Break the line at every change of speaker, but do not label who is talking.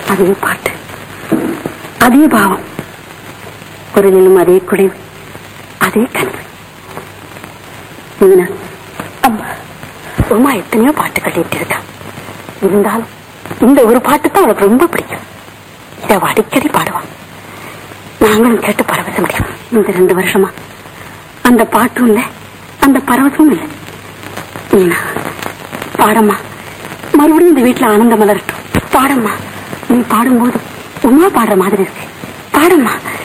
அதே பாட்டு அதே பாவம் குரலிலும் அதே குடைவு அதே கனவு மீனா அம்மா உமா எத்தனையோ பாட்டுகள் கேட்டிருக்கா இருந்தாலும் இந்த ஒரு பாட்டு தான் அவளுக்கு ரொம்ப பிடிக்கும் இதை அவ அடிக்கடி பாடுவான் நாங்களும் கேட்டு பரவச முடியும் இந்த ரெண்டு வருஷமா அந்த பாட்டும் இல்லை அந்த பரவசமும் இல்லை மீனா பாடம்மா மறுபடியும் இந்த வீட்டுல ஆனந்தம் மலரட்டும் பாடம்மா நீ பாடும்போது உமா பாடுற மாதிரி இருக்கு பாடம்மா